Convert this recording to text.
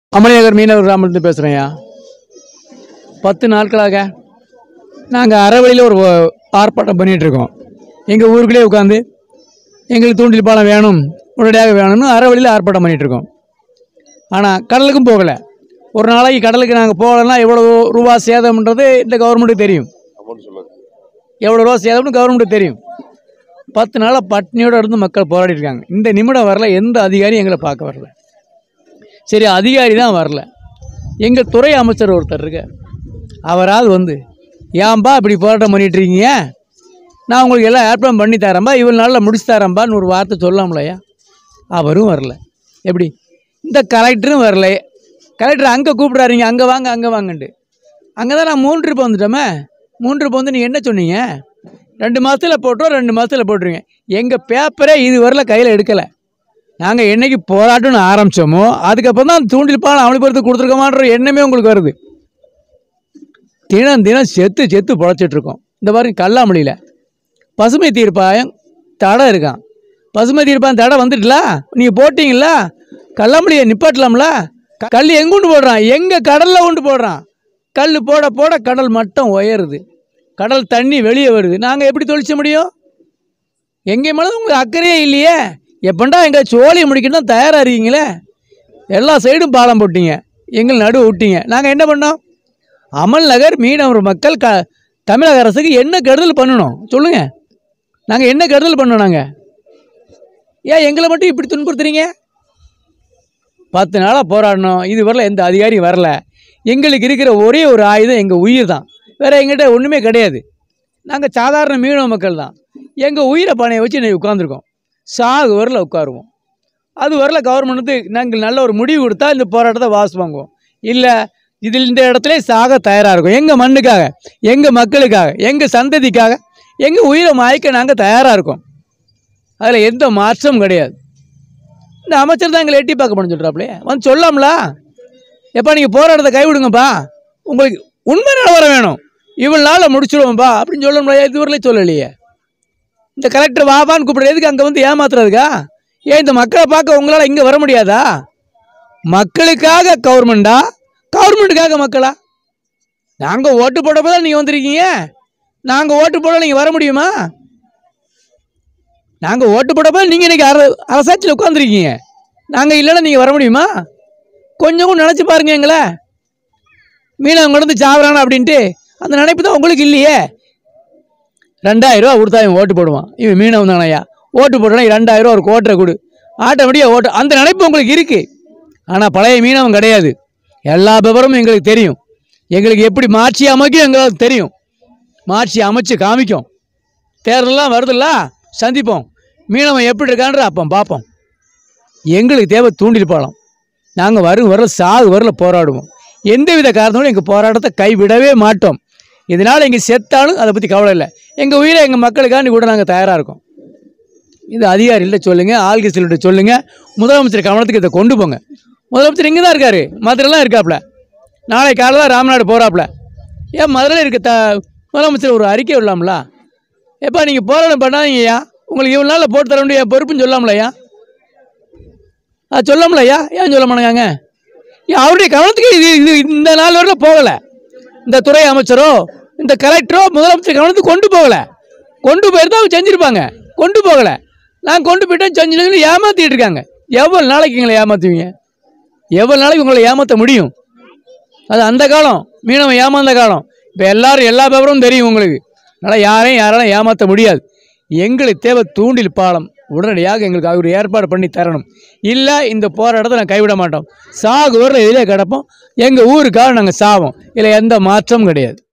அமளிநகர் மீனவர் கிராமத்துலேருந்து பேசுகிறேன்யா பத்து நாட்களாக நாங்கள் அறவழியில் ஒரு ஓ- ஆர்ப்பாட்டம் பண்ணிகிட்டு இருக்கோம் எங்கள் ஊருக்குள்ளே உட்காந்து எங்களுக்கு தூண்டில் பாலம் வேணும் உடனடியாக வேணும்னு அறவழியில் ஆர்ப்பாட்டம் பண்ணிகிட்டு இருக்கோம் ஆனால் கடலுக்கும் போகலை ஒரு நாளைக்கு கடலுக்கு நாங்கள் போகலைன்னா எவ்வளோ ரூபா சேதம்ன்றது இந்த கவர்மெண்ட்டுக்கு தெரியும் அமௌண்ட் சொல்லுங்க எவ்வளோ ரூபா சேதம்னு கவர்மெண்ட்டுக்கு தெரியும் பத்து நாளாக பட்னியோட இருந்து மக்கள் போராடி இருக்காங்க இந்த நிமிடம் வரல எந்த அதிகாரியும் எங்களை பார்க்க வரல சரி அதிகாரி தான் வரல எங்கள் துறை அமைச்சர் ஒருத்தர் இருக்க அவராவது வந்து ஏன்பா இப்படி போராட்டம் பண்ணிட்டு இருக்கீங்க நான் உங்களுக்கு எல்லாம் ஏற்பாடு பண்ணி தரேன்பா இவ்வளோ நாளில் முடிச்சு தரேன்பான்னு ஒரு வார்த்தை சொல்லாமலையா அவரும் வரல எப்படி இந்த கலெக்டரும் வரல கலெக்டர் அங்கே கூப்பிட்றாருங்க அங்கே வாங்க அங்கே வாங்கன்ட்டு அங்கே தான் நான் மூன்று இப்போ வந்துட்டோமே மூன்று இப்போ வந்து நீங்கள் என்ன சொன்னீங்க ரெண்டு மாதத்தில் போட்டுருவோம் ரெண்டு மாதத்தில் போட்டுருங்க எங்கள் பேப்பரே இது வரல கையில் எடுக்கலை நாங்கள் என்னைக்கு போராட்டம்னு ஆரம்பித்தோமோ அதுக்கப்புறம் தான் தூண்டில் பாலம் அமளிபுரத்துக்கு கொடுத்துருக்கோமான்ற எண்ணமே உங்களுக்கு வருது தினம் தினம் செத்து செத்து பொழைச்சிட்டு இருக்கோம் இந்த மாதிரி கல்லாமணியில் பசுமை தீர்ப்பாயம் தடை இருக்கான் பசுமை தீர்ப்பாயம் தடை வந்துட்டுல நீங்கள் போட்டிங்களா கல்லாமணியை நிப்பாட்டலாம்ல க- கல் எங்கே கொண்டு போடுறான் எங்கே கடலில் கொண்டு போடுறான் கல் போட போட கடல் மட்டம் உயருது கடல் தண்ணி வெளியே வருது நாங்கள் எப்படி தொழிச்ச முடியும் எங்கே மேலே உங்களுக்கு அக்கறையே இல்லையே எப்பண்டா எங்கள் சோழியை முடிக்கணும் தயாராக இருக்கீங்களே எல்லா சைடும் பாலம் போட்டீங்க எங்களை நடுவு விட்டீங்க நாங்கள் என்ன பண்ணோம் அமல் நகர் மீனவர் மக்கள் க தமிழக அரசுக்கு என்ன கெடுதல் பண்ணணும் சொல்லுங்கள் நாங்கள் என்ன கெடுதல் பண்ணோம் நாங்கள் ஏன் எங்களை மட்டும் இப்படி துன்புறுத்துறீங்க பத்து நாளாக போராடணும் இது வரல எந்த அதிகாரியும் வரல எங்களுக்கு இருக்கிற ஒரே ஒரு ஆயுதம் எங்கள் உயிர் தான் வேறு எங்கிட்ட ஒன்றுமே கிடையாது நாங்கள் சாதாரண மீனவ மக்கள் தான் எங்கள் உயிரை பணையை வச்சு நீ உட்காந்துருக்கோம் சாகு வரல உட்காருவோம் அது வரல கவர்மெண்ட் நாங்கள் நல்ல ஒரு முடிவு கொடுத்தா இந்த போராட்டத்தை வாசு வாங்குவோம் இல்லை இதில் இந்த இடத்துல சாக தயாராக இருக்கும் எங்கள் மண்ணுக்காக எங்கள் மக்களுக்காக எங்கள் சந்ததிக்காக எங்கள் உயிரை மாய்க்க நாங்கள் தயாராக இருக்கோம் அதில் எந்த மாற்றமும் கிடையாது இந்த அமைச்சர் தான் எங்களை எட்டி பார்க்க பண்ண சொல்கிறாப்லே வந்து சொல்லாம்ல எப்பா நீங்கள் போராட்டத்தை கைவிடுங்கப்பா உங்களுக்கு உண்மை நிலவரம் வேணும் இவ்வளோ நாளில் முடிச்சிடுவோம்ப்பா அப்படின்னு சொல்லணும்ல இதுவரையிலே சொல்லலையே இந்த கலெக்டர் வாவான்னு கூப்பிடுறது எதுக்கு அங்கே வந்து ஏமாத்துறதுக்கா ஏன் இந்த மக்களை பார்க்க உங்களால் இங்கே வர முடியாதா மக்களுக்காக கவர்மெண்டா கவர்மெண்ட்டுக்காக மக்களா நாங்கள் ஓட்டு போட்டப்போ தான் நீங்கள் வந்திருக்கீங்க நாங்கள் ஓட்டு போட நீங்கள் வர முடியுமா நாங்கள் ஓட்டு போட்டப்போ நீங்கள் இன்னைக்கு அர அரசாட்சியில் உட்காந்துருக்கீங்க நாங்கள் இல்லைன்னா நீங்கள் வர முடியுமா கொஞ்சம் கூட நினச்சி பாருங்க எங்களை மீனவங்க கொண்டு வந்து சாவறானா அப்படின்ட்டு அந்த நினைப்பு தான் உங்களுக்கு இல்லையே ரெண்டாயிரம் ரூபா கொடுத்தா இவன் ஓட்டு போடுவான் இவன் மீனவன் தானையா ஓட்டு போட்டோன்னா ரெண்டாயிரம் ரூபா ஒரு கோட்டரை கொடு ஆட்டோமேட்டிக்காக ஓட்டு அந்த நினைப்பு உங்களுக்கு இருக்குது ஆனால் பழைய மீனவன் கிடையாது எல்லா விவரமும் எங்களுக்கு தெரியும் எங்களுக்கு எப்படி மாற்றி அமைக்கும் எங்களுக்கு தெரியும் மாற்றி அமைச்சு காமிக்கும் தேர்தலாம் வருதுல்ல சந்திப்போம் மீனவன் எப்படி இருக்கான்ற அப்போ பார்ப்போம் எங்களுக்கு தேவை தூண்டில் பாலம் நாங்கள் வரும் வரல சாகு வரல போராடுவோம் எந்தவித காரணத்தோடும் எங்கள் போராட்டத்தை கைவிடவே மாட்டோம் இதனால் எங்கள் செத்தாலும் அதை பற்றி கவலை இல்லை எங்கள் உயிரை எங்கள் மக்களுக்காண்டி கூட நாங்கள் தயாராக இருக்கோம் இது அதிகாரிகிட்ட சொல்லுங்கள் ஆள்கிட்ட சொல்லுங்கள் முதலமைச்சர் கவனத்துக்கு இதை கொண்டு போங்க முதலமைச்சர் இங்கே தான் இருக்கார் மதுரைலாம் இருக்காப்புல நாளை காலையில் தான் ராமநாடு போகிறாப்புல ஏன் மதுரையில் இருக்க த முதலமைச்சர் ஒரு அறிக்கை விடலாம்ல எப்பா நீங்கள் போராட்டம் பண்ணாதீங்கய்யா உங்களுக்கு இவ்வளோ நாளில் போட்டு தர வேண்டிய பொறுப்புன்னு சொல்லாமலையா அது சொல்லாமலையா ஏன் சொல்ல மாட்டேங்காங்க ஏன் அவருடைய கவனத்துக்கு இது இது இந்த நாள் வரையில் போகலை இந்த துறை அமைச்சரோ இந்த கலெக்டரோ முதலமைச்சர் கவனத்துக்கு கொண்டு போகலை கொண்டு போயிருந்தா அவங்க செஞ்சுருப்பாங்க கொண்டு போகலை நான் கொண்டு போயிட்டேன் செஞ்சுன்னு ஏமாற்றிட்டு இருக்காங்க எவ்வளோ நாளைக்கு எங்களை ஏமாற்றுவீங்க எவ்வளோ நாளைக்கு உங்களை ஏமாற்ற முடியும் அது அந்த காலம் மீனவன் ஏமாந்த காலம் இப்போ எல்லாரும் எல்லா பேப்பரும் தெரியும் உங்களுக்கு அதனால் யாரையும் யாராலும் ஏமாற்ற முடியாது எங்களுக்கு தேவை தூண்டில் பாலம் உடனடியாக எங்களுக்கு அவர் ஏற்பாடு பண்ணி தரணும் இல்லை இந்த போராட்டத்தை நான் கைவிட மாட்டோம் சாகு வரல இதிலே கிடப்போம் எங்கள் ஊருக்காக நாங்கள் சாவோம் இதில் எந்த மாற்றமும் கிடையாது